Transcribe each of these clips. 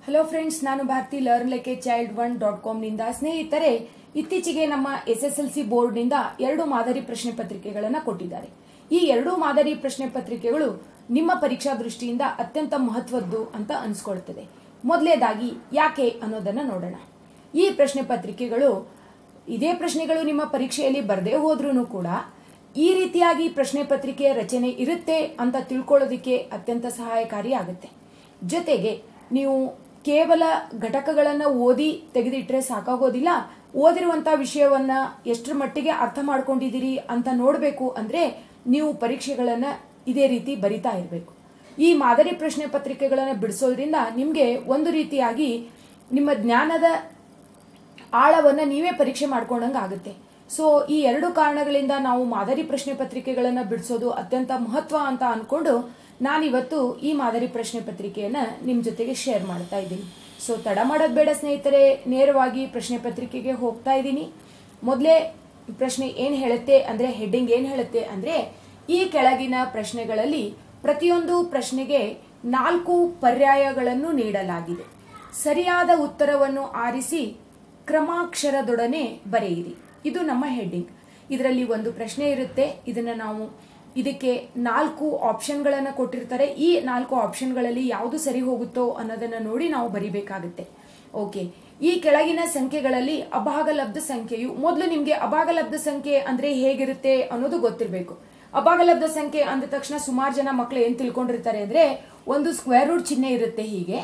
hello friends ನಾನು Bharathi learn like child one dot ಕಾಮ್ನಿಂದ ಸ್ನೇಹಿತರೆ ಇತ್ತೀಚೆಗೆ ನಮ್ಮ ಎಸ್ ಎಸ್ ಎಲ್ ಸಿ ಬೋರ್ಡ್ನಿಂದ ಎರಡು ಮಾದರಿ ಪ್ರಶ್ನೆ ಪತ್ರಿಕೆಗಳನ್ನು ಕೊಟ್ಟಿದ್ದಾರೆ ಈ ಎರಡು ಮಾದರಿ ಪ್ರಶ್ನೆ ಪತ್ರಿಕೆಗಳು ನಿಮ್ಮ ಪರೀಕ್ಷಾ ದೃಷ್ಟಿಯಿಂದ ಅತ್ಯಂತ ಮಹತ್ವದ್ದು ಅಂತ ಅನ್ಸ್ಕೊಳ್ತದೆ ಮೊದಲೇದಾಗಿ ಯಾಕೆ ಅನ್ನೋದನ್ನ ನೋಡೋಣ ಈ ಪ್ರಶ್ನೆ ಪತ್ರಿಕೆಗಳು ಇದೇ ಪ್ರಶ್ನೆಗಳು ನಿಮ್ಮ ಪರೀಕ್ಷೆಯಲ್ಲಿ ಬರದೇ ಹೋದ್ರೂ ಕೂಡ ಈ ರೀತಿಯಾಗಿ ಪ್ರಶ್ನೆ ಪತ್ರಿಕೆಯ ರಚನೆ ಇರುತ್ತೆ ಅಂತ ತಿಳ್ಕೊಳ್ಳೋದಕ್ಕೆ ಅತ್ಯಂತ ಸಹಾಯಕಾರಿ ಆಗುತ್ತೆ ಜೊತೆಗೆ ನೀವು ಕೇವಲ ಘಟಕಗಳನ್ನು ಓದಿ ತೆಗೆದಿಟ್ರೆ ಸಾಕಾಗೋದಿಲ್ಲ ಓದಿರುವಂತಹ ವಿಷಯವನ್ನ ಎಷ್ಟರ ಮಟ್ಟಿಗೆ ಅರ್ಥ ಮಾಡ್ಕೊಂಡಿದ್ದೀರಿ ಅಂತ ನೋಡಬೇಕು ಅಂದ್ರೆ ನೀವು ಪರೀಕ್ಷೆಗಳನ್ನ ಇದೇ ರೀತಿ ಬರಿತಾ ಇರಬೇಕು ಈ ಮಾದರಿ ಪ್ರಶ್ನೆ ಪತ್ರಿಕೆಗಳನ್ನು ಬಿಡಿಸೋದ್ರಿಂದ ನಿಮಗೆ ಒಂದು ರೀತಿಯಾಗಿ ನಿಮ್ಮ ಜ್ಞಾನದ ಆಳವನ್ನ ನೀವೇ ಪರೀಕ್ಷೆ ಮಾಡ್ಕೊಂಡಂಗೆ ಆಗುತ್ತೆ ಸೊ ಈ ಎರಡು ಕಾರಣಗಳಿಂದ ನಾವು ಮಾದರಿ ಪ್ರಶ್ನೆ ಪತ್ರಿಕೆಗಳನ್ನು ಬಿಡಿಸೋದು ಅತ್ಯಂತ ಮಹತ್ವ ಅಂತ ಅನ್ಕೊಂಡು ನಾನಿವತ್ತು ಈ ಮಾದರಿ ಪ್ರಶ್ನೆ ಪತ್ರಿಕೆಯನ್ನ ನಿಮ್ ಜೊತೆಗೆ ಶೇರ್ ಮಾಡ್ತಾ ಇದ್ದೀನಿ ಸೊ ತಡ ಮಾಡೋದು ಬೇಡ ಸ್ನೇಹಿತರೆ ನೇರವಾಗಿ ಪ್ರಶ್ನೆ ಪತ್ರಿಕೆಗೆ ಹೋಗ್ತಾ ಇದ್ದೀನಿ ಮೊದಲೇ ಪ್ರಶ್ನೆ ಏನ್ ಹೇಳುತ್ತೆ ಅಂದ್ರೆ ಹೆಡ್ಡಿಂಗ್ ಏನ್ ಹೇಳುತ್ತೆ ಅಂದ್ರೆ ಈ ಕೆಳಗಿನ ಪ್ರಶ್ನೆಗಳಲ್ಲಿ ಪ್ರತಿಯೊಂದು ಪ್ರಶ್ನೆಗೆ ನಾಲ್ಕು ಪರ್ಯಾಯಗಳನ್ನು ನೀಡಲಾಗಿದೆ ಸರಿಯಾದ ಉತ್ತರವನ್ನು ಆರಿಸಿ ಕ್ರಮಾಕ್ಷರದೊಡನೆ ಬರೆಯಿರಿ ಇದು ನಮ್ಮ ಹೆಡ್ಡಿಂಗ್ ಇದರಲ್ಲಿ ಒಂದು ಪ್ರಶ್ನೆ ಇರುತ್ತೆ ಇದನ್ನ ನಾವು ಇದಕ್ಕೆ ನಾಲ್ಕು ಆಪ್ಷನ್ಗಳನ್ನು ಕೊಟ್ಟಿರ್ತಾರೆ ಈ ನಾಲ್ಕು ಆಪ್ಷನ್ಗಳಲ್ಲಿ ಯಾವುದು ಸರಿ ಹೋಗುತ್ತೋ ಅನ್ನೋದನ್ನ ನೋಡಿ ನಾವು ಬರಿಬೇಕಾಗುತ್ತೆ ಓಕೆ ಈ ಕೆಳಗಿನ ಸಂಖ್ಯೆಗಳಲ್ಲಿ ಅಭಾಗಲಬ್ಧ ಸಂಖ್ಯೆಯು ಮೊದಲು ನಿಮ್ಗೆ ಅಭಾಗಲಬ್ಧ ಸಂಖ್ಯೆ ಅಂದ್ರೆ ಹೇಗಿರುತ್ತೆ ಅನ್ನೋದು ಗೊತ್ತಿರಬೇಕು ಅಭಾಗಲಬ್ಧ ಸಂಖ್ಯೆ ಅಂದ ತಕ್ಷಣ ಸುಮಾರು ಜನ ಮಕ್ಕಳು ಏನ್ ತಿಳ್ಕೊಂಡಿರ್ತಾರೆ ಅಂದ್ರೆ ಒಂದು ಸ್ಕ್ವೇರ್ ರೂಟ್ ಚಿಹ್ನೆ ಇರುತ್ತೆ ಹೀಗೆ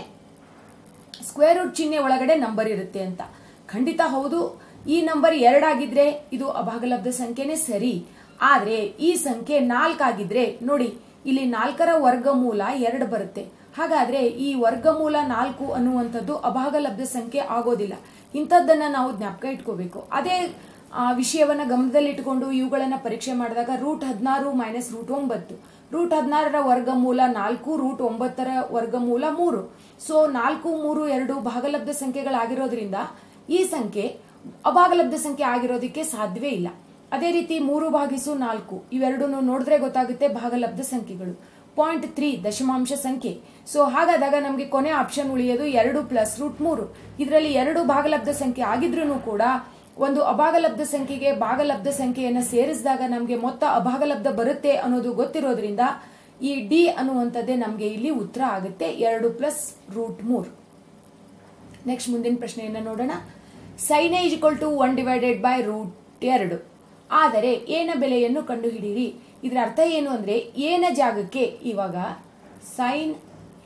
ಸ್ಕ್ವೇರ್ ರೂಟ್ ಚಿಹ್ನೆ ಒಳಗಡೆ ನಂಬರ್ ಇರುತ್ತೆ ಅಂತ ಖಂಡಿತ ಹೌದು ಈ ನಂಬರ್ ಎರಡಾಗಿದ್ರೆ ಇದು ಅಭಾಗಲಬ್ಧ ಸಂಖ್ಯೆನೇ ಸರಿ ಆದ್ರೆ ಈ ಸಂಖ್ಯೆ ನಾಲ್ಕಾಗಿದ್ರೆ ನೋಡಿ ಇಲ್ಲಿ ನಾಲ್ಕರ ವರ್ಗಮೂಲ ಎರಡು ಬರುತ್ತೆ ಹಾಗಾದ್ರೆ ಈ ವರ್ಗಮೂಲ ನಾಲ್ಕು ಅನ್ನುವಂಥದ್ದು ಅಭಾಗಲಬ್ಧ ಸಂಖ್ಯೆ ಆಗೋದಿಲ್ಲ ಇಂಥದ್ದನ್ನ ನಾವು ಜ್ಞಾಪಕ ಇಟ್ಕೋಬೇಕು ಅದೇ ಆ ವಿಷಯವನ್ನ ಗಮನದಲ್ಲಿಟ್ಟುಕೊಂಡು ಇವುಗಳನ್ನ ಪರೀಕ್ಷೆ ಮಾಡಿದಾಗ ರೂಟ್ ಹದಿನಾರು ಮೈನಸ್ ರೂಟ್ ಒಂಬತ್ತು ರೂಟ್ ಹದಿನಾರರ ವರ್ಗಮೂಲ ನಾಲ್ಕು ರೂಟ್ ಒಂಬತ್ತರ ವರ್ಗಮೂಲ ಮೂರು ಸೊ ನಾಲ್ಕು ಮೂರು ಎರಡು ಭಾಗಲಬ್ಧ ಸಂಖ್ಯೆಗಳಾಗಿರೋದ್ರಿಂದ ಈ ಸಂಖ್ಯೆ ಅಭಾಗಲಬ್ಧ ಸಂಖ್ಯೆ ಆಗಿರೋದಕ್ಕೆ ಸಾಧ್ಯವೇ ಇಲ್ಲ ಅದೇ ರೀತಿ ಮೂರು ಭಾಗಿಸು ನಾಲ್ಕು ಇವೆರಡನ್ನು ನೋಡಿದ್ರೆ ಗೊತ್ತಾಗುತ್ತೆ ಭಾಗಲಬ್ಧ ಸಂಖ್ಯೆಗಳು ಪಾಯಿಂಟ್ ತ್ರೀ ದಶಮಾಂಶ ಸಂಖ್ಯೆ ಸೊ ಹಾಗಾದಾಗ ನಮಗೆ ಕೊನೆ ಆಪ್ಷನ್ ಉಳಿಯೋದು ಎರಡು ಪ್ಲಸ್ ರೂಟ್ ಮೂರು ಇದರಲ್ಲಿ ಎರಡು ಭಾಗಲಬ್ಧ ಸಂಖ್ಯೆ ಆಗಿದ್ರೂ ಕೂಡ ಒಂದು ಅಭಾಗಲಬ್ಧ ಸಂಖ್ಯೆಗೆ ಭಾಗಲಬ್ಧ ಸಂಖ್ಯೆಯನ್ನ ಸೇರಿಸಿದಾಗ ನಮಗೆ ಮೊತ್ತ ಅಭಾಗಲಬ್ಧ ಬರುತ್ತೆ ಅನ್ನೋದು ಗೊತ್ತಿರೋದ್ರಿಂದ ಈ ಡಿ ಅನ್ನುವಂಥದ್ದೇ ನಮಗೆ ಇಲ್ಲಿ ಉತ್ತರ ಆಗುತ್ತೆ ಎರಡು ಪ್ಲಸ್ ರೂಟ್ ಮೂರು ನೆಕ್ಸ್ಟ್ ಮುಂದಿನ ಪ್ರಶ್ನೆಯನ್ನ ನೋಡೋಣ sine is equal to one divided by root ಎರಡು ಆದರೆ ಏನ ಬೆಲೆಯನ್ನು ಕಂಡುಹಿಡಿಯಿರಿ ಇದರ ಅರ್ಥ ಏನು ಅಂದ್ರೆ ಏನ ಜಾಗಕ್ಕೆ ಇವಾಗ ಸೈನ್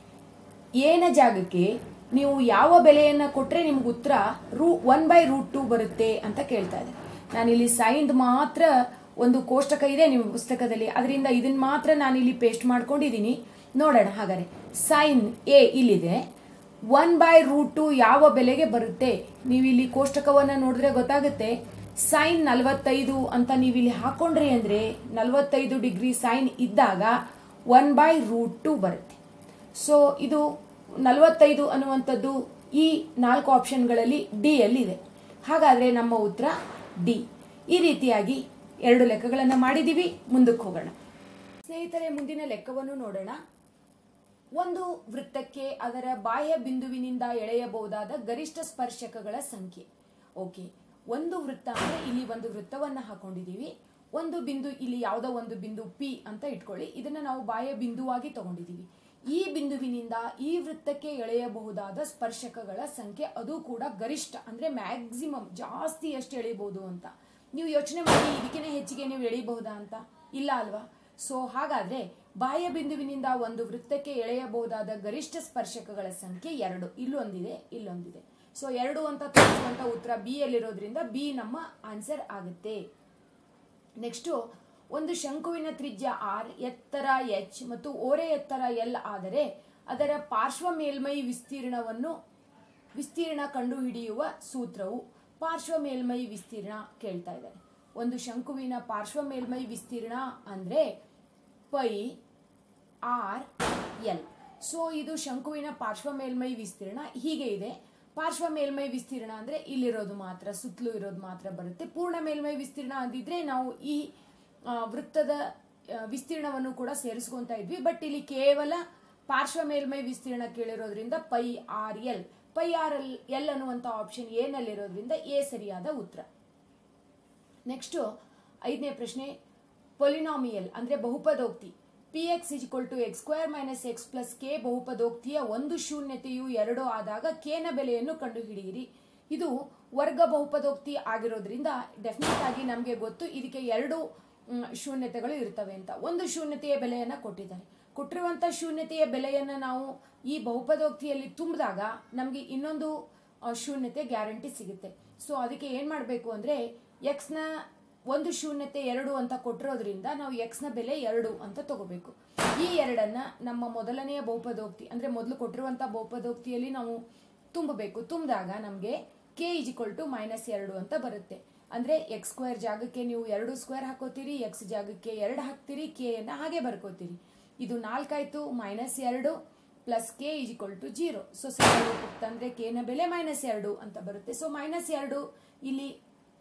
ಏನ ಜಾಗಕ್ಕೆ ನೀವು ಯಾವ ಬೆಲೆಯನ್ನ ಕೊಟ್ರೆ ನಿಮ್ಗೆ ಉತ್ತರ ರೂ ಒನ್ ಬೈ ರೂಟ್ ಟು ಬರುತ್ತೆ ಅಂತ ಕೇಳ್ತಾ ಇದೆ ನಾನಿಲ್ಲಿ ಸೈನ್ದ್ ಮಾತ್ರ ಒಂದು ಕೋಷ್ಟಕ ಇದೆ ನಿಮ್ಮ ಪುಸ್ತಕದಲ್ಲಿ ಅದರಿಂದ ಇದನ್ನ ಮಾತ್ರ ನಾನಿಲ್ಲಿ ಪೇಸ್ಟ್ ಮಾಡ್ಕೊಂಡಿದ್ದೀನಿ ನೋಡೋಣ ಹಾಗಾದ್ರೆ ಸೈನ್ ಎ ಇಲ್ಲಿದೆ ಒನ್ ಬೈ ರೂಟ್ ಟು ಯಾವ ಬೆಲೆಗೆ ಬರುತ್ತೆ ನೀವು ಇಲ್ಲಿ ಕೋಷ್ಟಕವನ್ನ ನೋಡಿದ್ರೆ ಗೊತ್ತಾಗುತ್ತೆ ಸೈನ್ ನಲವತ್ತೈದು ಅಂತ ನೀವು ಇಲ್ಲಿ ಹಾಕೊಂಡ್ರಿ ಅಂದ್ರೆ ನಲವತ್ತೈದು ಡಿಗ್ರಿ ಸೈನ್ ಇದ್ದಾಗ ಒನ್ ಬೈ ರೂಟ್ ಟು ಬರುತ್ತೆ ಸೊ ಇದು ನಲವತ್ತೈದು ಅನ್ನುವಂಥದ್ದು ಈ ನಾಲ್ಕು ಆಪ್ಷನ್ಗಳಲ್ಲಿ ಡಿ ಅಲ್ಲಿ ಇದೆ ಹಾಗಾದ್ರೆ ನಮ್ಮ ಉತ್ತರ ಡಿ ಈ ರೀತಿಯಾಗಿ ಎರಡು ಲೆಕ್ಕಗಳನ್ನು ಮಾಡಿದೀವಿ ಮುಂದಕ್ಕೆ ಹೋಗೋಣ ಸ್ನೇಹಿತರೆ ಮುಂದಿನ ಲೆಕ್ಕವನ್ನು ನೋಡೋಣ ಒಂದು ವೃತ್ತಕ್ಕೆ ಅದರ ಬಾಹ್ಯ ಬಿಂದುವಿನಿಂದ ಎಳೆಯಬಹುದಾದ ಗರಿಷ್ಠ ಸ್ಪರ್ಶಕಗಳ ಸಂಖ್ಯೆ ಓಕೆ ಒಂದು ವೃತ್ತ ಅಂದ್ರೆ ಇಲ್ಲಿ ಒಂದು ವೃತ್ತವನ್ನ ಹಾಕೊಂಡಿದೀವಿ ಒಂದು ಬಿಂದು ಇಲ್ಲಿ ಯಾವುದೋ ಒಂದು ಬಿಂದು ಪಿ ಅಂತ ಇಟ್ಕೊಳ್ಳಿ ಇದನ್ನ ನಾವು ಬಾಹ್ಯ ಬಿಂದುವಾಗಿ ತಗೊಂಡಿದೀವಿ ಈ ಬಿಂದುವಿನಿಂದ ಈ ವೃತ್ತಕ್ಕೆ ಎಳೆಯಬಹುದಾದ ಸ್ಪರ್ಶಕಗಳ ಸಂಖ್ಯೆ ಅದು ಕೂಡ ಗರಿಷ್ಠ ಅಂದ್ರೆ ಮ್ಯಾಕ್ಸಿಮಮ್ ಜಾಸ್ತಿ ಎಷ್ಟು ಎಳೆಯಬಹುದು ಅಂತ ನೀವು ಯೋಚನೆ ಮಾಡಿ ಇದಕ್ಕಿಂತ ಹೆಚ್ಚಿಗೆ ನೀವು ಎಳೆಯಬಹುದಾ ಅಂತ ಇಲ್ಲ ಅಲ್ವಾ ಸೊ ಹಾಗಾದ್ರೆ ಬಾಹ್ಯ ಬಿಂದುವಿನಿಂದ ಒಂದು ವೃತ್ತಕ್ಕೆ ಎಳೆಯಬಹುದಾದ ಗರಿಷ್ಠ ಸ್ಪರ್ಶಕಗಳ ಸಂಖ್ಯೆ ಎರಡು ಇಲ್ಲೊಂದಿದೆ ಇಲ್ಲೊಂದಿದೆ ಸೊ ಎರಡು ಅಂತ ತೋರಿಸುವಂತ ಉತ್ತರ ಬಿ ಯಲ್ಲಿರೋದ್ರಿಂದ ಬಿ ನಮ್ಮ ಆನ್ಸರ್ ಆಗುತ್ತೆ ನೆಕ್ಸ್ಟ್ ಒಂದು ಶಂಕುವಿನ ತ್ರಿಜ್ಯ ಆರ್ ಎತ್ತರ ಎಚ್ ಮತ್ತು ಓರೆ ಎತ್ತರ ಎಲ್ ಆದರೆ ಅದರ ಪಾರ್ಶ್ವ ಮೇಲ್ಮೈ ವಿಸ್ತೀರ್ಣವನ್ನು ವಿಸ್ತೀರ್ಣ ಕಂಡುಹಿಡಿಯುವ ಸೂತ್ರವು ಪಾರ್ಶ್ವ ಮೇಲ್ಮೈ ವಿಸ್ತೀರ್ಣ ಕೇಳ್ತಾ ಇದ್ದಾರೆ ಒಂದು ಶಂಕುವಿನ ಪಾರ್ಶ್ವ ಮೇಲ್ಮೈ ವಿಸ್ತೀರ್ಣ ಅಂದ್ರೆ ಪೈ ಆರ್ ಎಲ್ ಸೊ ಇದು ಶಂಕುವಿನ ಪಾರ್ಶ್ವ ಮೇಲ್ಮೈ ವಿಸ್ತೀರ್ಣ ಹೀಗೆ ಇದೆ ಪಾರ್ಶ್ವ ಮೇಲ್ಮೈ ವಿಸ್ತೀರ್ಣ ಅಂದ್ರೆ ಇಲ್ಲಿರೋದು ಮಾತ್ರ ಸುತ್ತಲೂ ಇರೋದು ಮಾತ್ರ ಬರುತ್ತೆ ಪೂರ್ಣ ಮೇಲ್ಮೈ ವಿಸ್ತೀರ್ಣ ಅಂದಿದ್ರೆ ನಾವು ಈ ಆ, ವೃತ್ತದ ಆ, ವಿಸ್ತೀರ್ಣವನ್ನು ಕೂಡ ಸೇರಿಸ್ಕೊಂತ ಇದ್ವಿ ಬಟ್ ಇಲ್ಲಿ ಕೇವಲ ಪಾರ್ಶ್ವ ಮೇಲ್ಮೈ ವಿಸ್ತೀರ್ಣ ಕೇಳಿರೋದ್ರಿಂದ pi r l pi r l l ಅನ್ನುವಂಥ ಆಪ್ಷನ್ ಎ ನಲ್ಲಿರೋದ್ರಿಂದ ಎ ಸರಿಯಾದ ಉತ್ತರ ನೆಕ್ಸ್ಟ್ ಐದನೇ ಪ್ರಶ್ನೆ ಪೊಲಿನಾಮಿಯಲ್ ಅಂದ್ರೆ ಬಹುಪದೋಕ್ತಿ P X is equal to X square minus X plus K ಬಹುಪದೋಕ್ತಿಯ ಒಂದು ಶೂನ್ಯತೆಯು ಎರಡು ಆದಾಗ ಕೇನ ಬೆಲೆಯನ್ನು ಕಂಡುಹಿಡಿಯಿರಿ ಇದು ವರ್ಗ ಬಹುಪದೋಕ್ತಿ ಆಗಿರೋದ್ರಿಂದ ಡೆಫಿನೆಟ್ ಆಗಿ ನಮಗೆ ಗೊತ್ತು ಇದಕ್ಕೆ ಎರಡು ಮ್, ಶೂನ್ಯತೆಗಳು ಇರ್ತವೆ ಅಂತ ಒಂದು ಶೂನ್ಯತೆಯ ಬೆಲೆಯನ್ನ ಕೊಟ್ಟಿದ್ದಾರೆ ಕೊಟ್ಟಿರುವಂತ ಶೂನ್ಯತೆಯ ಬೆಲೆಯನ್ನ ನಾವು ಈ ಬಹುಪದೋಕ್ತಿಯಲ್ಲಿ ತುಂಬಿದಾಗ ನಮಗೆ ಇನ್ನೊಂದು ಆ, ಶೂನ್ಯತೆ ಗ್ಯಾರಂಟಿ ಸಿಗುತ್ತೆ ಸೊ ಅದಕ್ಕೆ ಏನ್ ಮಾಡಬೇಕು ಅಂದ್ರೆ ಎಕ್ಸ್ ನ ಒಂದು ಶೂನ್ಯತೆ ಎರಡು ಅಂತ ಕೊಟ್ಟಿರೋದ್ರಿಂದ ನಾವು ಎಕ್ಸ್ ನ ಬೆಲೆ ಎರಡು ಅಂತ ತಗೋಬೇಕು ಈ ಎರಡನ್ನ ನಮ್ಮ ಮೊದಲನೆಯ ಬಹುಪದೋಕ್ತಿ ಅಂದ್ರೆ ಮೊದಲು ಕೊಟ್ಟಿರುವಂತ ಬಹುಪದೋಕ್ತಿಯಲ್ಲಿ ನಾವು ತುಂಬಬೇಕು ತುಂಬಿದಾಗ ನಮಗೆ K is equal to minus ಎರಡು ಅಂತ ಬರುತ್ತೆ ಅಂದ್ರೆ ಎಕ್ಸ್ ಸ್ಕ್ವೇರ್ ಜಾಗಕ್ಕೆ ನೀವು ಎರಡು ಸ್ಕ್ವೇರ್ ಹಾಕೋತೀರಿ ಎಕ್ಸ್ ಜಾಗಕ್ಕೆ ಎರಡು ಹಾಕ್ತೀರಿ ಕೆ ಅನ್ನ ಹಾಗೆ ಬರ್ಕೋತೀರಿ ಇದು ನಾಲ್ಕಾಯ್ತು ಮೈನಸ್ ಎರಡು plus K is equal to zero so ಸರಳ ತಂದ್ರೆ ಕೆ ನ ಬೆಲೆ ಮೈನಸ್ ಎರಡು ಅಂತ ಬರುತ್ತೆ ಸೊ ಮೈನಸ್ ಎರಡು ಇಲ್ಲಿ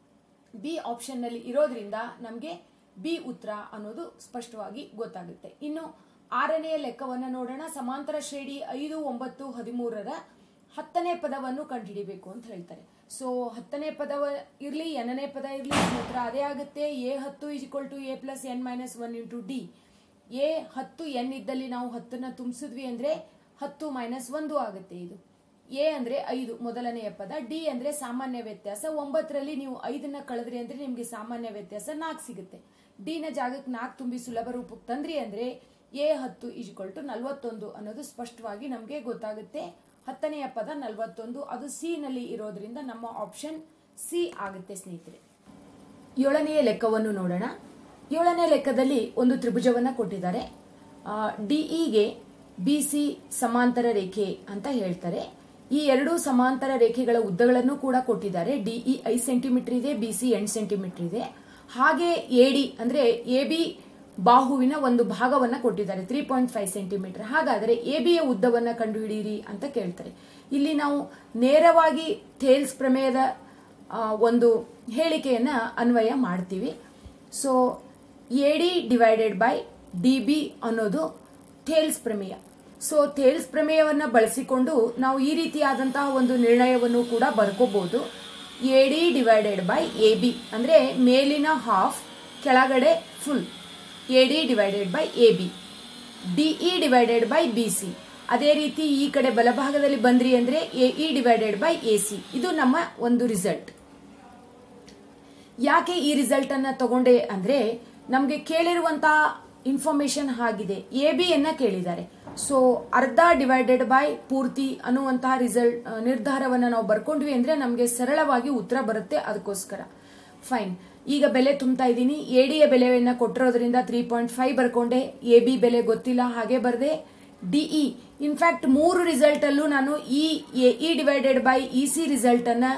ಬಿ ಆಪ್ಷನ್ ನಲ್ಲಿ ಇರೋದ್ರಿಂದ ನಮಗೆ ಬಿ ಉತ್ತರ ಅನ್ನೋದು ಸ್ಪಷ್ಟವಾಗಿ ಗೊತ್ತಾಗುತ್ತೆ ಇನ್ನು ಆರನೆಯ ಲೆಕ್ಕವನ್ನು ನೋಡೋಣ ಸಮಾಂತರ ಶ್ರೇಣಿ ಐದು ಒಂಬತ್ತು ಹದಿಮೂರರ ಹತ್ತನೇ ಪದವನ್ನು ಕಂಡುಹಿಡಿಬೇಕು ಅಂತ ಹೇಳ್ತಾರೆ ಸೊ ಹತ್ತನೇ ಪದವ ಇರ್ಲಿ ಎನ್ನನೇ ಪದ ಇರ್ಲಿ ಸೂತ್ರ ಅದೇ ಆಗುತ್ತೆ ಎ ಹತ್ತು is equal to A plus N minus one into D A ಹತ್ತು ಎನ್ ಇದ್ದಲ್ಲಿ ನಾವು ಹತ್ತನ್ನ ತುಂಬಿಸಿದ್ವಿ ಅಂದ್ರೆ ಹತ್ತು ಮೈನಸ್ ಒಂದು ಆಗುತ್ತೆ ಇದು ಎ ಅಂದ್ರೆ ಐದು ಮೊದಲನೆಯ ಪದ ಡಿ ಅಂದ್ರೆ ಸಾಮಾನ್ಯ ವ್ಯತ್ಯಾಸ ಒಂಬತ್ತರಲ್ಲಿ ನೀವು ಐದನ್ನ ಕಳೆದ್ರಿ ಅಂದ್ರೆ ನಿಮ್ಗೆ ಸಾಮಾನ್ಯ ವ್ಯತ್ಯಾಸ ನಾಲ್ಕು ಸಿಗುತ್ತೆ ಡಿ ನ ಜಾಗಕ್ಕೆ ನಾಲ್ಕು ತುಂಬಿ ಸುಲಭ ರೂಪಕ್ಕೆ ತಂದ್ರಿ ಅಂದ್ರೆ ಎ ಹತ್ತು ಇಜ್ಕೊಲ್ ಟು ನಲ್ವತ್ತೊಂದು ಅನ್ನೋದು ಸ್ಪಷ್ಟವಾಗಿ ನಮಗೆ ಗೊತ್ತಾಗುತ್ತೆ ಹತ್ತನೆಯ ಪದ ನಲ್ವತ್ತೊಂದು ಅದು ಸಿ ನಲ್ಲಿ ಇರೋದ್ರಿಂದ ನಮ್ಮ ಆಪ್ಷನ್ ಸಿ ಆಗುತ್ತೆ ಸ್ನೇಹಿತರೆ ಏಳನೆಯ ಲೆಕ್ಕವನ್ನು ನೋಡೋಣ ಏಳನೇ ಲೆಕ್ಕದಲ್ಲಿ ಒಂದು ತ್ರಿಭುಜವನ್ನ ಕೊಟ್ಟಿದ್ದಾರೆ ಡಿಇಗೆ ಬಿ ಸಿ ಸಮಾಂತರ ರೇಖೆ ಅಂತ ಹೇಳ್ತಾರೆ ಈ ಎರಡು ಸಮಾಂತರ ರೇಖೆಗಳ ಉದ್ದಗಳನ್ನು ಕೂಡ ಕೊಟ್ಟಿದ್ದಾರೆ ಡಿಇ ಐದು ಸೆಂಟಿಮೀಟರ್ ಇದೆ ಬಿ ಸಿ ಎಂಟು ಸೆಂಟಿಮೀಟರ್ ಇದೆ ಹಾಗೆ ಎಡಿ ಅಂದ್ರೆ ಎ ಬಿ ಬಾಹುವಿನ ಒಂದು ಭಾಗವನ್ನ ಕೊಟ್ಟಿದ್ದಾರೆ ತ್ರೀ ಪಾಯಿಂಟ್ ಫೈವ್ ಸೆಂಟಿಮೀಟರ್ ಹಾಗಾದರೆ ಎ ಬಿಯ ಉದ್ದವನ್ನ ಕಂಡುಹಿಡಿಯಿರಿ ಅಂತ ಕೇಳ್ತಾರೆ ಇಲ್ಲಿ ನಾವು ನೇರವಾಗಿ ಥೇಲ್ಸ್ ಪ್ರಮೇಯದ ಆ, ಒಂದು ಹೇಳಿಕೆಯನ್ನ ಅನ್ವಯ ಮಾಡ್ತೀವಿ so A D divided by D B ಅನ್ನೋದು ಥೇಲ್ಸ್ ಪ್ರಮೇಯ ಸೊ ಥೇಲ್ಸ್ ಪ್ರಮೇಯವನ್ನ ಬಳಸಿಕೊಂಡು ನಾವು ಈ ರೀತಿಯಾದಂತಹ ಒಂದು ನಿರ್ಣಯವನ್ನು ಕೂಡ ಬರ್ಕೋಬಹುದು A D divided by A B ಅಂದ್ರೆ ಮೇಲಿನ ಹಾಫ್ ಕೆಳಗಡೆ full A D divided by A B D E divided by B C ಅದೇ ರೀತಿ ಈ ಕಡೆ ಬಲಭಾಗದಲ್ಲಿ ಬಂದ್ರಿ ಅಂದ್ರೆ A E divided by A C ಇದು ನಮ್ಮ ಒಂದು ರಿಸಲ್ಟ್ ಯಾಕೆ ಈ ರಿಸಲ್ಟ್ ಅನ್ನ ತಗೊಂಡೆ ಅಂದ್ರೆ ನಮಗೆ ಕೇಳಿರುವಂತಹ ಇನ್ಫಾರ್ಮೇಶನ್ ಆಗಿದೆ ಎ ಬಿ ಯನ್ನ ಕೇಳಿದ್ದಾರೆ ಸೊ ಅರ್ಧ ಡಿವೈಡೆಡ್ ಬೈ ಪೂರ್ತಿ ಅನ್ನುವಂತಹ ರಿಸಲ್ಟ್ ನಿರ್ಧಾರವನ್ನ ನಾವು ಬರ್ಕೊಂಡ್ವಿ ಅಂದ್ರೆ ನಮಗೆ ಸರಳವಾಗಿ ಉತ್ತರ ಬರುತ್ತೆ ಅದಕ್ಕೋಸ್ಕರ ಫೈನ್ ಈಗ ಬೆಲೆ ತುಂಬ್ತಾ ಇದ್ದೀನಿ ಎ ಡಿಯ ಬೆಲೆಯನ್ನ ಕೊಟ್ಟಿರೋದ್ರಿಂದ ತ್ರೀ ಪಾಯಿಂಟ್ ಫೈವ್ ಬರ್ಕೊಂಡೆ ಎ ಬಿ ಬೆಲೆ ಗೊತ್ತಿಲ್ಲ ಹಾಗೆ ಬರ್ದೆ ಡಿಇ ಇನ್ಫ್ಯಾಕ್ಟ್ ಮೂರು ರಿಸಲ್ಟ್ ಅಲ್ಲೂ ನಾನು ಈ A E divided by E C result ಅನ್ನ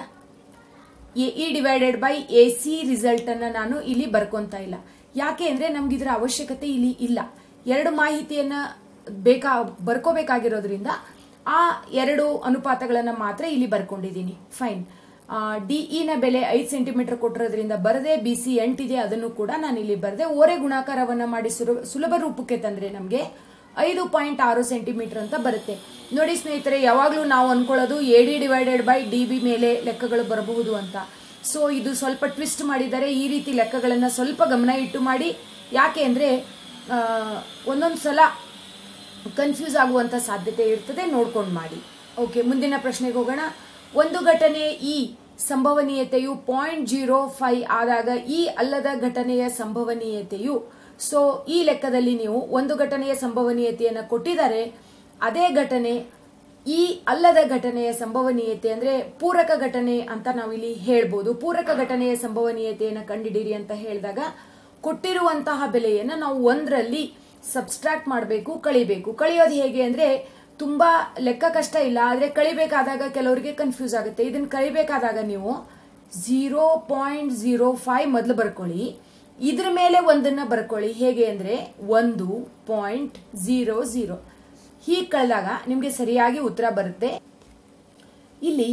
A E divided by A C result ಅನ್ನ ನಾನು ಇಲ್ಲಿ ಬರ್ಕೊಂತ ಇಲ್ಲ ಯಾಕೆ ಅಂದ್ರೆ ನಮ್ಗೆ ಇದರ ಅವಶ್ಯಕತೆ ಇಲ್ಲಿ ಇಲ್ಲ ಎರಡು ಮಾಹಿತಿಯನ್ನ ಬೇಕಾ ಬರ್ಕೋಬೇಕಾಗಿರೋದ್ರಿಂದ ಆ ಎರಡು ಅನುಪಾತಗಳನ್ನ ಮಾತ್ರ ಇಲ್ಲಿ ಬರ್ಕೊಂಡಿದ್ದೀನಿ ಫೈನ್ ಡಿಇ ನ ಬೆಲೆ ಐದು ಸೆಂಟಿಮೀಟರ್ ಕೊಟ್ಟಿರೋದ್ರಿಂದ ಬರದೆ ಬಿ ಸಿ ಎಂಟಿದೆ ಅದನ್ನು ಕೂಡ ನಾನು ಇಲ್ಲಿ ಬರದೆ ಓರೆ ಗುಣಾಕಾರವನ್ನ ಮಾಡಿ ಸುಲ- ಸುಲಭ ರೂಪಕ್ಕೆ ತಂದ್ರೆ ನಮಗೆ ಐದು ಪಾಯಿಂಟ್ ಆರು ಸೆಂಟಿಮೀಟರ್ ಅಂತ ಬರುತ್ತೆ ನೋಡಿ ಸ್ನೇಹಿತರೆ ಯಾವಾಗಲೂ ನಾವು ಅನ್ಕೊಳ್ಳೋದು A D divided by D B ಮೇಲೆ ಲೆಕ್ಕಗಳು ಬರಬಹುದು ಅಂತ ಸೊ ಇದು ಸ್ವಲ್ಪ ಟ್ವಿಸ್ಟ್ ಮಾಡಿದ್ದಾರೆ ಈ ರೀತಿ ಲೆಕ್ಕಗಳನ್ನ ಸ್ವಲ್ಪ ಗಮನ ಇಟ್ಟು ಮಾಡಿ ಯಾಕೆ ಅಂದ್ರೆ ಆ, ಒಂದೊಂದು ಸಲ ಕನ್ಫ್ಯೂಸ್ ಆಗುವಂತ ಸಾಧ್ಯತೆ ಇರ್ತದೆ ನೋಡ್ಕೊಂಡು ಮಾಡಿ ಓಕೆ ಮುಂದಿನ ಪ್ರಶ್ನೆಗೆ ಹೋಗೋಣ ಒಂದು ಘಟನೆ ಈ ಸಂಭವನೀಯತೆಯು ಪಾಯಿಂಟ್ ಜೀರೋ ಫೈವ್ ಆದಾಗ ಈ ಅಲ್ಲದ ಘಟನೆಯ ಸಂಭವನೀಯತೆಯು ಸೊ ಈ ಲೆಕ್ಕದಲ್ಲಿ ನೀವು ಒಂದು ಘಟನೆಯ ಸಂಭವನೀಯತೆಯನ್ನು ಕೊಟ್ಟಿದ್ದಾರೆ ಅದೇ ಘಟನೆ ಈ ಅಲ್ಲದ ಘಟನೆಯ ಸಂಭವನೀಯತೆ ಅಂದ್ರೆ ಪೂರಕ ಘಟನೆ ಅಂತ ನಾವಿಲ್ಲಿ ಹೇಳ್ಬೋದು ಪೂರಕ ಘಟನೆಯ ಸಂಭವನೀಯತೆಯನ್ನು ಕಂಡಿಡಿರಿ ಅಂತ ಹೇಳಿದಾಗ ಕೊಟ್ಟಿರುವಂತಹ ಬೆಲೆಯನ್ನ ನಾವು ಒಂದರಲ್ಲಿ ಸಬ್ಸ್ಟ್ರಾಕ್ಟ್ ಮಾಡಬೇಕು ಕಳಿಬೇಕು ಕಳಿಯೋದು ಹೇಗೆ ಅಂದ್ರೆ ತುಂಬಾ ಲೆಕ್ಕ ಕಷ್ಟ ಇಲ್ಲ ಆದ್ರೆ ಕಳಿಬೇಕಾದಾಗ ಕೆಲವರಿಗೆ ಕನ್ಫ್ಯೂಸ್ ಆಗುತ್ತೆ ಇದನ್ನ ಕಳಿಬೇಕಾದಾಗ ನೀವು ಝೀರೋ ಪಾಯಿಂಟ್ ಝೀರೋ ಫೈವ್ ಮೊದಲು ಬರ್ಕೊಳ್ಳಿ ಇದ್ರ ಮೇಲೆ ಒಂದನ್ನ ಬರ್ಕೊಳ್ಳಿ ಹೇಗೆ ಅಂದ್ರೆ ಒಂದು ಪಾಯಿಂಟ್ ಝೀರೋ ಝೀರೋ ಹೀಗೆ ಕಳೆದಾಗ ನಿಮಗೆ ಸರಿಯಾಗಿ ಉತ್ತರ ಬರುತ್ತೆ ಇಲ್ಲಿ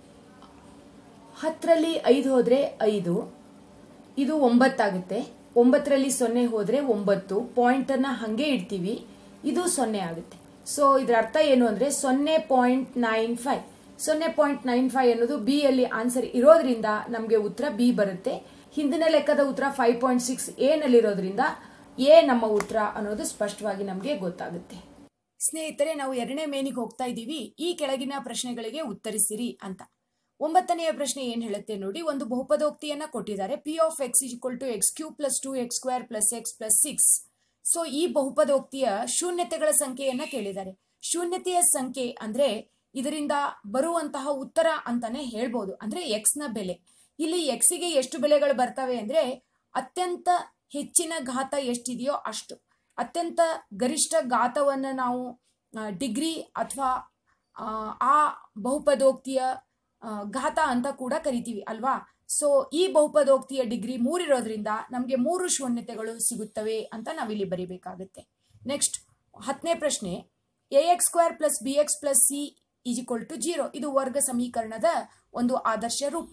ಹತ್ತರಲ್ಲಿ ಐದು ಹೋದ್ರೆ ಐದು ಇದು ಒಂಬತ್ತಾಗುತ್ತೆ ಒಂಬತ್ತರಲ್ಲಿ ಸೊನ್ನೆ ಹೋದ್ರೆ ಒಂಬತ್ತು ಪಾಯಿಂಟ್ ಅನ್ನ ಹಂಗೆ ಇಡ್ತೀವಿ ಇದು ಸೊನ್ನೆ ಆಗುತ್ತೆ ಸೊ ಇದರ ಅರ್ಥ ಏನು ಅಂದ್ರೆ ಸೊನ್ನೆ ಪಾಯಿಂಟ್ ನೈನ್ ಫೈವ್ ಸೊನ್ನೆ ಪಾಯಿಂಟ್ ನೈನ್ ಫೈವ್ ಅನ್ನೋದು ಬಿ ಅಲ್ಲಿ ಆನ್ಸರ್ ಇರೋದ್ರಿಂದ ನಮಗೆ ಉತ್ತರ ಬಿ ಬರುತ್ತೆ ಹಿಂದಿನ ಲೆಕ್ಕದ ಉತ್ತರ ಫೈವ್ ಪಾಯಿಂಟ್ ಸಿಕ್ಸ್ ಎ ನಲ್ಲಿರೋದ್ರಿಂದ ಎ ನಮ್ಮ ಉತ್ತರ ಅನ್ನೋದು ಸ್ಪಷ್ಟವಾಗಿ ನಮಗೆ ಗೊತ್ತಾಗುತ್ತೆ ಸ್ನೇಹಿತರೆ ನಾವು ಎರಡನೇ ಮೇನಿಗೆ ಹೋಗ್ತಾ ಇದ್ದೀವಿ ಈ ಕೆಳಗಿನ ಪ್ರಶ್ನೆಗಳಿಗೆ ಉತ್ತರಿಸಿರಿ ಅಂತ ಒಂಬತ್ತನೆಯ ಪ್ರಶ್ನೆ ಏನ್ ಹೇಳುತ್ತೆ ನೋಡಿ ಒಂದು ಬಹುಪದೋಕ್ತಿಯನ್ನ ಕೊಟ್ಟಿದ್ದಾರೆ P of X is equal to X cube plus two X square plus X plus six so ಈ ಬಹುಪದೋಕ್ತಿಯ ಶೂನ್ಯತೆಗಳ ಸಂಖ್ಯೆಯನ್ನ ಕೇಳಿದ್ದಾರೆ ಶೂನ್ಯತೆಯ ಸಂಖ್ಯೆ ಅಂದ್ರೆ ಇದರಿಂದ ಬರುವಂತಹ ಉತ್ತರ ಅಂತಾನೆ ಹೇಳ್ಬೋದು ಅಂದ್ರೆ ಎಕ್ಸ್ ನ ಬೆಲೆ ಇಲ್ಲಿ ಎಕ್ಸ್ ಗೆ ಎಷ್ಟು ಬೆಲೆಗಳು ಬರ್ತವೆ ಅಂದ್ರೆ ಅತ್ಯಂತ ಹೆಚ್ಚಿನ ಘಾತ ಎಷ್ಟಿದೆಯೋ ಅಷ್ಟು ಅತ್ಯಂತ ಗರಿಷ್ಠ ಘಾತವನ್ನು ನಾವು ಡಿಗ್ರಿ ಅಥವಾ ಆ ಬಹುಪದೋಕ್ತಿಯ ಆ, ಘಾತ ಅಂತ ಕೂಡ ಕರಿತೀವಿ ಅಲ್ವಾ ಸೊ ಈ ಬಹುಪದೋಕ್ತಿಯ ಡಿಗ್ರಿ ಮೂರಿರೋದ್ರಿಂದ ನಮಗೆ ಮೂರು ಶೂನ್ಯತೆಗಳು ಸಿಗುತ್ತವೆ ಅಂತ ನಾವಿಲ್ಲಿ ಬರಿಬೇಕಾಗುತ್ತೆ ನೆಕ್ಸ್ಟ್ ಹತ್ತನೇ ಪ್ರಶ್ನೆ A X square plus B X plus C is equal to zero ಇದು ವರ್ಗ ಸಮೀಕರಣದ ಒಂದು ಆದರ್ಶ ರೂಪ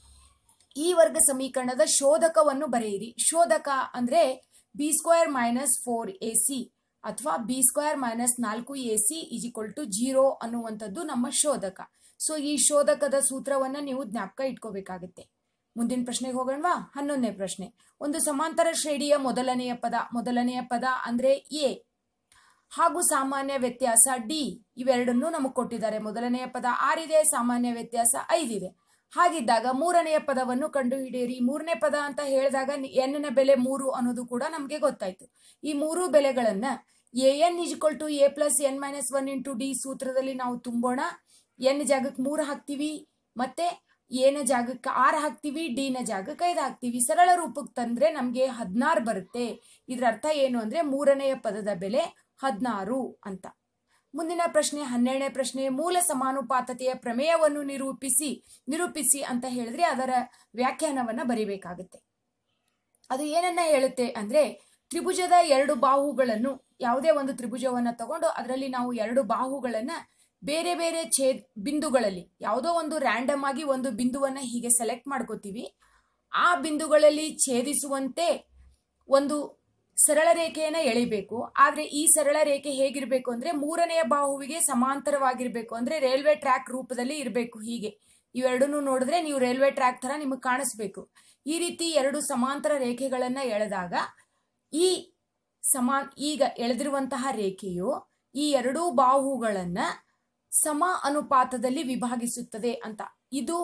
ಈ ವರ್ಗ ಸಮೀಕರಣದ ಶೋಧಕವನ್ನು ಬರೆಯಿರಿ ಶೋಧಕ ಅಂದ್ರೆ B square minus four A C ಅಥವಾ ಬಿ ಸ್ಕ್ವೇರ್ ಮೈನಸ್ ನಾಲ್ಕು A C is equal to zero ಅನ್ನುವಂಥದ್ದು ನಮ್ಮ ಶೋಧಕ ಸೊ ಈ ಶೋಧಕದ ಸೂತ್ರವನ್ನ ನೀವು ಜ್ಞಾಪಕ ಇಟ್ಕೋಬೇಕಾಗುತ್ತೆ ಮುಂದಿನ ಪ್ರಶ್ನೆಗೆ ಹೋಗೋಣವಾ ಹನ್ನೊಂದನೇ ಪ್ರಶ್ನೆ ಒಂದು ಸಮಾಂತರ ಶ್ರೇಣಿಯ ಮೊದಲನೆಯ ಪದ ಮೊದಲನೆಯ ಪದ ಅಂದ್ರೆ ಎ ಹಾಗೂ ಸಾಮಾನ್ಯ ವ್ಯತ್ಯಾಸ ಡಿ ಇವೆರಡನ್ನೂ ನಮಗೆ ಕೊಟ್ಟಿದ್ದಾರೆ ಮೊದಲನೆಯ ಪದ ಆರಿದೆ ಸಾಮಾನ್ಯ ವ್ಯತ್ಯಾಸ ಐದಿದೆ ಹಾಗಿದ್ದಾಗ ಮೂರನೆಯ ಪದವನ್ನು ಕಂಡುಹಿಡಿಯಿರಿ ಮೂರನೇ ಪದ ಅಂತ ಹೇಳಿದಾಗ ಎನ್ ನ ಬೆಲೆ ಮೂರು ಅನ್ನೋದು ಕೂಡ ನಮಗೆ ಗೊತ್ತಾಯ್ತು ಈ ಮೂರು ಬೆಲೆಗಳನ್ನ A N is equal to A plus N minus one into D ಸೂತ್ರದಲ್ಲಿ ನಾವು ತುಂಬೋಣ ಎನ್ ಜಾಗಕ್ಕೆ ಮೂರು ಹಾಕ್ತೀವಿ ಮತ್ತೆ ಎನ ಜಾಗಕ್ಕೆ ಆರು ಹಾಕ್ತೀವಿ ಡಿ ನ ಜಾಗಕ್ಕೆ ಐದು ಹಾಕ್ತೀವಿ ಸರಳ ರೂಪಕ್ಕೆ ತಂದ್ರೆ ನಮಗೆ ಹದಿನಾರು ಬರುತ್ತೆ ಇದ್ರ ಅರ್ಥ ಏನು ಅಂದ್ರೆ ಮೂರನೆಯ ಪದದ ಬೆಲೆ ಹದಿನಾರು ಅಂತ ಮುಂದಿನ ಪ್ರಶ್ನೆ ಹನ್ನೆರಡನೇ ಪ್ರಶ್ನೆ ಮೂಲ ಸಮಾನುಪಾತತೆಯ ಪ್ರಮೇಯವನ್ನು ನಿರೂಪಿಸಿ ನಿರೂಪಿಸಿ ಅಂತ ಹೇಳಿದ್ರೆ ಅದರ ವ್ಯಾಖ್ಯಾನವನ್ನ ಬರಿಬೇಕಾಗುತ್ತೆ ಅದು ಏನನ್ನ ಹೇಳುತ್ತೆ ಅಂದ್ರೆ ತ್ರಿಭುಜದ ಎರಡು ಬಾಹುಗಳನ್ನು ಯಾವುದೇ ಒಂದು ತ್ರಿಭುಜವನ್ನ ತಗೊಂಡು ಅದರಲ್ಲಿ ನಾವು ಎರಡು ಬಾಹುಗಳನ್ನ ಬೇರೆ ಬೇರೆ ಛೇದ್ ಬಿಂದುಗಳಲ್ಲಿ ಯಾವುದೋ ಒಂದು ರ್ಯಾಂಡಮ್ ಆಗಿ ಒಂದು ಬಿಂದುವನ್ನ ಹೀಗೆ ಸೆಲೆಕ್ಟ್ ಮಾಡ್ಕೋತೀವಿ ಆ ಬಿಂದುಗಳಲ್ಲಿ ಛೇದಿಸುವಂತೆ ಒಂದು ಸರಳ ರೇಖೆಯನ್ನ ಎಳಿಬೇಕು ಆದ್ರೆ ಈ ಸರಳ ರೇಖೆ ಹೇಗಿರ್ಬೇಕು ಅಂದ್ರೆ ಮೂರನೆಯ ಬಾಹುವಿಗೆ ಸಮಾಂತರವಾಗಿರ್ಬೇಕು ಅಂದ್ರೆ ರೈಲ್ವೆ ಟ್ರ್ಯಾಕ್ ರೂಪದಲ್ಲಿ ಇರಬೇಕು ಹೀಗೆ ಇವೆರಡನ್ನೂ ನೋಡಿದ್ರೆ ನೀವು ರೈಲ್ವೆ ಟ್ರ್ಯಾಕ್ ತರ ನಿಮಗೆ ಕಾಣಿಸ್ಬೇಕು ಈ ರೀತಿ ಎರಡು ಸಮಾಂತರ ರೇಖೆಗಳನ್ನ ಎಳೆದಾಗ ಈ ಸಮಾ ಈಗ ಎಳೆದಿರುವಂತಹ ರೇಖೆಯು ಈ ಎರಡೂ ಬಾಹುಗಳನ್ನ ಸಮ ಅನುಪಾತದಲ್ಲಿ ವಿಭಾಗಿಸುತ್ತದೆ ಅಂತ ಇದು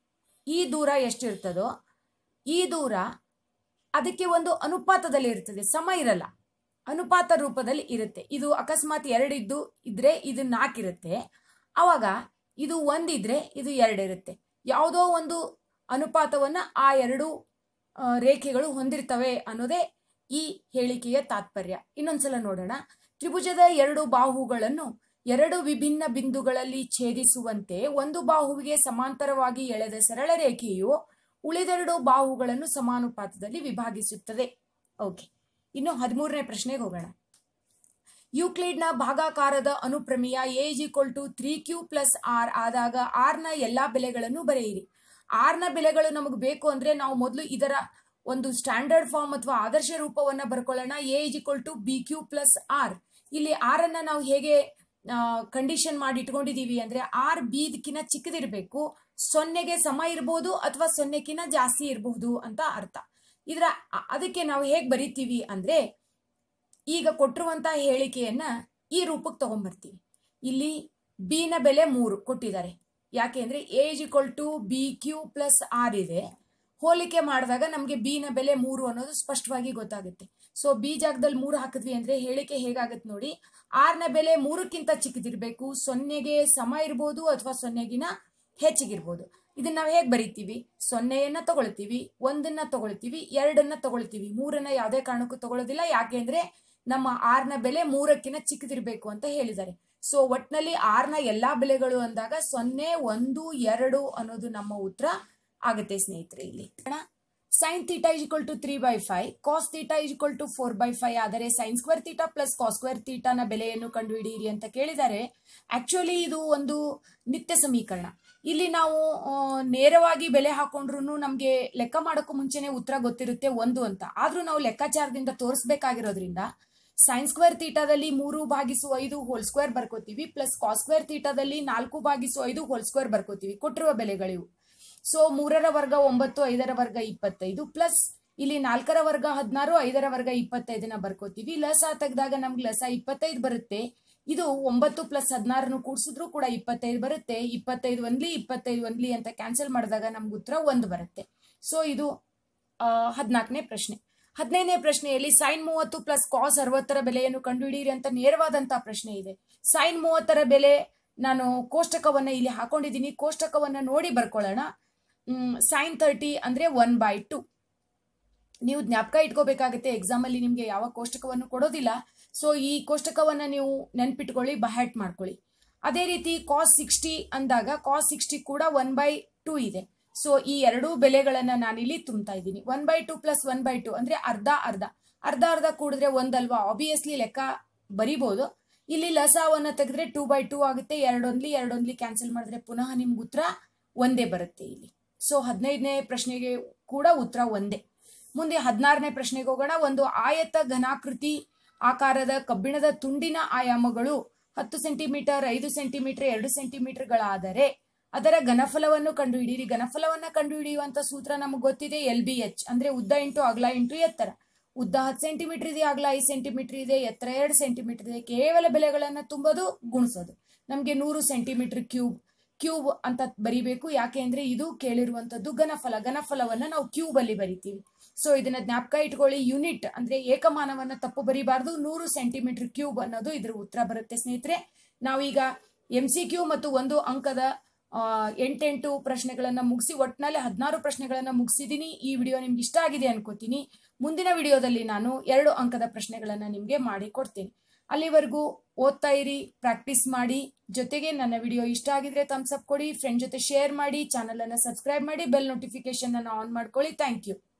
ಈ ದೂರ ಎಷ್ಟಿರ್ತದೋ ಈ ದೂರ ಅದಕ್ಕೆ ಒಂದು ಅನುಪಾತದಲ್ಲಿ ಇರ್ತದೆ ಸಮ ಇರಲ್ಲ ಅನುಪಾತ ರೂಪದಲ್ಲಿ ಇರುತ್ತೆ ಇದು ಅಕಸ್ಮಾತ್ ಎರಡಿದ್ದು ಇದ್ರೆ ಇದು ನಾಲ್ಕಿರುತ್ತೆ ಅವಾಗ ಇದು ಒಂದಿದ್ರೆ ಇದು ಎರಡಿರುತ್ತೆ ಯಾವುದೋ ಒಂದು ಅನುಪಾತವನ್ನ ಆ ಎರಡು ಆ, ರೇಖೆಗಳು ಹೊಂದಿರ್ತವೆ ಅನ್ನೋದೇ ಈ ಹೇಳಿಕೆಯ ತಾತ್ಪರ್ಯ ಇನ್ನೊಂದ್ಸಲ ನೋಡೋಣ ತ್ರಿಭುಜದ ಎರಡು ಬಾಹುಗಳನ್ನು ಎರಡು ವಿಭಿನ್ನ ಬಿಂದುಗಳಲ್ಲಿ ಛೇದಿಸುವಂತೆ ಒಂದು ಬಾಹುವಿಗೆ ಸಮಾಂತರವಾಗಿ ಎಳೆದ ಸರಳ ರೇಖೆಯು ಉಳಿದೆರಡು ಬಾಹುಗಳನ್ನು ಸಮಾನುಪಾತದಲ್ಲಿ ವಿಭಾಗಿಸುತ್ತದೆ ಓಕೆ ಇನ್ನು ಹದಿಮೂರನೇ ಪ್ರಶ್ನೆಗೆ ಹೋಗೋಣ ಯೂಕ್ಲಿಡ್ನ ಭಾಗಾಕಾರದ ಅನುಪ್ರಮೇಯ A is equal to three Q plus R ಆದಾಗ ಆರ್ ನ ಎಲ್ಲಾ ಬೆಲೆಗಳನ್ನು ಬರೆಯಿರಿ ಆರ್ ನ ಬೆಲೆಗಳು ನಮಗೆ ಬೇಕು ಅಂದ್ರೆ ನಾವು ಮೊದಲು ಇದರ ಒಂದು ಸ್ಟ್ಯಾಂಡರ್ಡ್ ಫಾರ್ಮ್ ಅಥವಾ ಆದರ್ಶ ರೂಪವನ್ನ ಬರ್ಕೊಳ್ಳೋಣ A is equal to B Q plus R ಇಲ್ಲಿ ಆರ್ ಅನ್ನ ನಾವು ಹೇಗೆ ಕಂಡೀಷನ್ ಮಾಡಿ ಇಟ್ಕೊಂಡಿದೀವಿ ಅಂದ್ರೆ ಆರ್ ಬಿದಕ್ಕಿಂತ ಚಿಕ್ಕದಿರ್ಬೇಕು ಸೊನ್ನೆಗೆ ಸಮ ಇರಬಹುದು ಅಥವಾ ಸೊನ್ನೆಕಿನ ಜಾಸ್ತಿ ಇರಬಹುದು ಅಂತ ಅರ್ಥ ಇದರ ಅ- ಅದಕ್ಕೆ ನಾವು ಹೇಗ್ ಬರಿತೀವಿ ಅಂದ್ರೆ ಈಗ ಕೊಟ್ಟಿರುವಂತಹ ಹೇಳಿಕೆಯನ್ನ ಈ ರೂಪಕ್ಕೆ ತಗೊಂಡ್ಬರ್ತೀವಿ ಇಲ್ಲಿ ಬಿ ನ ಬೆಲೆ ಮೂರು ಕೊಟ್ಟಿದ್ದಾರೆ ಯಾಕೆ ಅಂದ್ರೆ A is equal to B Q plus R ಇದೆ ಹೋಲಿಕೆ ಮಾಡಿದಾಗ ನಮಗೆ ಬಿ ನ ಬೆಲೆ ಮೂರು ಅನ್ನೋದು ಸ್ಪಷ್ಟವಾಗಿ ಗೊತ್ತಾಗುತ್ತೆ ಸೊ ಬಿ ಜಾಗದಲ್ಲಿ ಮೂರು ಹಾಕಿದ್ವಿ ಅಂದ್ರೆ ಹೇಳಿಕೆ ಹೇಗಾಗುತ್ತೆ ನೋಡಿ ಆರ್ ನ ಬೆಲೆ ಮೂರಕ್ಕಿಂತ ಚಿಕ್ಕದಿರ್ಬೇಕು ಸೊನ್ನೆಗೆ ಸಮ ಇರ್ಬೋದು ಅಥವಾ ಸೊನ್ನೆಗಿನ ಹೆಚ್ಚಿಗಿರ್ಬೋದು ಇದನ್ನ ನಾವು ಹೇಗೆ ಬರಿತೀವಿ ಸೊನ್ನೆಯನ್ನ ತಗೊಳ್ತೀವಿ ಒಂದನ್ನ ತಗೊಳ್ತೀವಿ ಎರಡನ್ನ ತಗೊಳ್ತೀವಿ ಮೂರನ್ನ ಯಾವುದೇ ಕಾರಣಕ್ಕೂ ತಗೊಳ್ಳೋದಿಲ್ಲ ಯಾಕೆ ಅಂದ್ರೆ ನಮ್ಮ ಆರ್ ನ ಬೆಲೆ ಮೂರಕ್ಕಿಂತ ಚಿಕ್ಕದಿರ್ಬೇಕು ಅಂತ ಹೇಳಿದ್ದಾರೆ ಸೊ ಒಟ್ನಲ್ಲಿ ಆರ್ ನ ಎಲ್ಲಾ ಬೆಲೆಗಳು ಅಂದಾಗ ಸೊನ್ನೆ ಒಂದು ಎರಡು ಅನ್ನೋದು ನಮ್ಮ ಉತ್ತರ ಆಗುತ್ತೆ ಸ್ನೇಹಿತರೆ ಇಲ್ಲಿ sine theta is equal to three by five cos theta is equal to four by five ಆದರೆ sine square theta plus cos square ತೀಟಾನ ಬೆಲೆಯನ್ನು ಕಂಡುಹಿಡಿಯಿರಿ ಅಂತ ಕೇಳಿದ್ದಾರೆ ಆಕ್ಚುಲಿ ಇದು ಒಂದು ನಿತ್ಯ ಸಮೀಕರಣ ಇಲ್ಲಿ ನಾವು ಆ, ನೇರವಾಗಿ ಬೆಲೆ ಹಾಕೊಂಡ್ರು ನಮಗೆ ಲೆಕ್ಕ ಮಾಡೋಕ್ಕೂ ಮುಂಚೆನೆ ಉತ್ತರ ಗೊತ್ತಿರುತ್ತೆ ಒಂದು ಅಂತ ಆದ್ರೂ ನಾವು ಲೆಕ್ಕಾಚಾರದಿಂದ ತೋರಿಸ್ಬೇಕಾಗಿರೋದ್ರಿಂದ ಸೈನ್ ಸ್ಕ್ವೇರ್ ತೀಟಾದಲ್ಲಿ ಮೂರು ಭಾಗಿಸು ಐದು ಹೋಲ್ ಸ್ಕ್ವೇರ್ ಬರ್ಕೋತೀವಿ ಪ್ಲಸ್ ಕಾಸ್ ಸ್ಕ್ವೇರ್ ತೀಟಾದಲ್ಲಿ ನಾಲ್ಕು ಭಾಗಿಸು ಐದು ಹೋಲ್ ಸ್ಕ್ವೇರ್ ಬರ್ಕೋತೀವಿ ಕೊಟ್ಟಿರುವ ಬೆಲೆಗಳಿವು ಸೊ ಮೂರರ ವರ್ಗ ಒಂಬತ್ತು ಐದರ ವರ್ಗ ಇಪ್ಪತ್ತೈದು ಪ್ಲಸ್ ಇಲ್ಲಿ ನಾಲ್ಕರ ವರ್ಗ ಹದಿನಾರು ಐದರ ವರ್ಗ ಇಪ್ಪತ್ತೈದನ್ನ ಬರ್ಕೋತೀವಿ ಲಸ ತೆಗೆದಾಗ ನಮ್ಗೆ ಲಸ ಇಪ್ಪತ್ತೈದು ಬರುತ್ತೆ ಇದು ಒಂಬತ್ತು ಪ್ಲಸ್ ಹದಿನಾರನ್ನು ಕೂಡಿಸಿದ್ರು ಕೂಡ ಇಪ್ಪತ್ತೈದು ಬರುತ್ತೆ ಇಪ್ಪತ್ತೈದು ಒಂದ್ಲಿ ಇಪ್ಪತ್ತೈದು ಒಂದ್ಲಿ ಅಂತ ಕ್ಯಾನ್ಸಲ್ ಮಾಡಿದಾಗ ನಮ್ಗೆ ಉತ್ತರ ಒಂದು ಬರುತ್ತೆ ಸೊ ಇದು ಹದಿನಾಲ್ಕನೇ ಪ್ರಶ್ನೆ ಹದಿನೈದನೇ ಪ್ರಶ್ನೆಯಲ್ಲಿ ಸೈನ್ ಮೂವತ್ತು ಪ್ಲಸ್ ಕಾಸ್ ಅರವತ್ತರ ಬೆಲೆಯನ್ನು ಕಂಡುಹಿಡಿಯಿರಿ ಅಂತ ನೇರವಾದಂತಹ ಪ್ರಶ್ನೆ ಇದೆ ಸೈನ್ ಮೂವತ್ತರ ಬೆಲೆ ನಾನು ಕೋಷ್ಟಕವನ್ನ ಇಲ್ಲಿ ಹಾಕೊಂಡಿದ್ದೀನಿ ಕೋಷ್ಟಕವನ್ನ ನೋಡಿ ಬರ್ಕೊಳ್ಳೋಣ ಸೈನ್ ತರ್ಟಿ ಅಂದ್ರೆ ಒನ್ ಬೈ ಟು ನೀವು ಜ್ಞಾಪಕ ಇಟ್ಕೋಬೇಕಾಗುತ್ತೆ ಎಕ್ಸಾಮ್ ಅಲ್ಲಿ ನಿಮ್ಗೆ ಯಾವ ಕೋಷ್ಟಕವನ್ನು ಕೊಡೋದಿಲ್ಲ ಸೊ ಈ ಕೋಷ್ಟಕವನ್ನ ನೀವು ನೆನ್ಪಿಟ್ಕೊಳ್ಳಿ ಬಹ್ಯಾಟ್ ಮಾಡ್ಕೊಳ್ಳಿ ಅದೇ ರೀತಿ ಕಾಸ್ ಸಿಕ್ಸ್ಟಿ ಅಂದಾಗ ಕಾಸ್ ಸಿಕ್ಸ್ಟಿ ಕೂಡ ಒನ್ ಬೈ ಟೂ ಇದೆ ಸೊ ಈ ಎರಡೂ ಬೆಲೆಗಳನ್ನ ನಾನಿಲ್ಲಿ ತುಂಬ್ತಾ ಇದ್ದೀನಿ one by two plus one by two ಅಂದ್ರೆ ಅರ್ಧ ಅರ್ಧ ಅರ್ಧ ಅರ್ಧ ಕೂಡಿದ್ರೆ ಒಂದಲ್ವಾ ಆಬ್ವಿಯಸ್ಲಿ ಲೆಕ್ಕ ಬರಿಬಹುದು ಇಲ್ಲಿ ಲಸಾವನ್ನ ತೆಗೆದ್ರೆ ಟೂ ಬೈ ಟೂ ಆಗುತ್ತೆ ಎರಡೊಂದ್ಲಿ ಎರಡೊಂದ್ಲಿ ಕ್ಯಾನ್ಸಲ್ ಮಾಡಿದ್ರೆ ಪುನಃ ನಿಮ್ಗೆ ಉತ್ತರ ಒಂದೇ ಬರುತ್ತೆ ಇಲ್ಲಿ ಸೊ ಹದಿನೈದನೇ ಪ್ರಶ್ನೆಗೆ ಕೂಡ ಉತ್ತರ ಒಂದೇ ಮುಂದೆ ಹದಿನಾರನೇ ಪ್ರಶ್ನೆಗೆ ಹೋಗೋಣ ಒಂದು ಆಯತ ಘನಾಕೃತಿ ಆಕಾರದ ಕಬ್ಬಿಣದ ತುಂಡಿನ ಆಯಾಮಗಳು ಹತ್ತು ಸೆಂಟಿಮೀಟರ್ ಐದು ಸೆಂಟಿಮೀಟರ್ ಎರಡು ಸೆಂಟಿಮೀಟರ್ಗಳಾದರೆ ಅದರ ಘನಫಲವನ್ನು ಕಂಡುಹಿಡಿಯಿರಿ ಘನಫಲವನ್ನ ಕಂಡುಹಿಡಿಯುವಂತ ಸೂತ್ರ ನಮಗೆ ಗೊತ್ತಿದೆ ಎಲ್ ಬಿ ಎಚ್ ಅಂದ್ರೆ ಉದ್ದ ಇಂಟು ಅಗಲ ಇಂಟು ಎತ್ತರ ಉದ್ದ ಹತ್ತು ಸೆಂಟಿಮೀಟರ್ ಇದೆ ಅಗಲ ಐದು ಸೆಂಟಿಮೀಟರ್ ಇದೆ ಎತ್ತರ ಎರಡು ಸೆಂಟಿಮೀಟರ್ ಇದೆ ಕೇವಲ ಬೆಲೆಗಳನ್ನ ತುಂಬೋದು ಗುಣಿಸೋದು ನಮಗೆ ನೂರು ಸೆಂಟಿಮೀಟರ್ ಕ್ಯೂಬ್ ಕ್ಯೂಬ್ ಅಂತ ಬರಿಬೇಕು ಯಾಕೆ ಅಂದ್ರೆ ಇದು ಕೇಳಿರುವಂತದ್ದು ಘನಫಲ ಘನಫಲವನ್ನ ನಾವು ಕ್ಯೂಬ್ ಅಲ್ಲಿ ಬರಿತೀವಿ ಸೊ ಇದನ್ನ ಜ್ಞಾಪಕ ಇಟ್ಕೊಳ್ಳಿ ಯೂನಿಟ್ ಅಂದ್ರೆ ಏಕಮಾನವನ್ನ ತಪ್ಪು ಬರಿಬಾರ್ದು ನೂರು ಸೆಂಟಿಮೀಟರ್ ಕ್ಯೂಬ್ ಅನ್ನೋದು ಇದ್ರ ಉತ್ತರ ಬರುತ್ತೆ ಸ್ನೇಹಿತರೆ ನಾವೀಗ ಎಂ ಸಿ ಕ್ಯೂ ಮತ್ತು ಒಂದು ಅಂಕದ ಎಂಟೆಂಟು ಪ್ರಶ್ನೆಗಳನ್ನ ಮುಗಿಸಿ ಒಟ್ಟಿನಲ್ಲಿ ಹದಿನಾರು ಪ್ರಶ್ನೆಗಳನ್ನ ಮುಗಿಸಿದೀನಿ ಈ ವಿಡಿಯೋ ನಿಮ್ಗೆ ಇಷ್ಟ ಆಗಿದೆ ಅನ್ಕೋತೀನಿ ಮುಂದಿನ ವಿಡಿಯೋದಲ್ಲಿ ನಾನು ಎರಡು ಅಂಕದ ಪ್ರಶ್ನೆಗಳನ್ನ ನಿಮ್ಗೆ ಮಾಡಿ ಕೊಡ್ತೀನಿ ಅಲ್ಲಿವರೆಗೂ ಓದ್ತಾ ಇರಿ ಪ್ರಾಕ್ಟೀಸ್ ಮಾಡಿ ಜೊತೆಗೆ ನನ್ನ ವಿಡಿಯೋ ಇಷ್ಟ ಆಗಿದ್ರೆ ಥಮ್ಸ್ ಅಪ್ ಕೊಡಿ ಫ್ರೆಂಡ್ ಜೊತೆ ಶೇರ್ ಮಾಡಿ ಚಾನಲ್ ಅನ್ನ ಸಬ್ಸ್ಕ್ರೈಬ್ ಮಾಡಿ ಬೆಲ್ ನೋಟಿಫಿಕೇಶನ್ ಅನ್ನ ಆನ್ ಮಾಡ್ಕೊಳ್ಳಿ ಥ್ಯಾಂಕ್ ಯು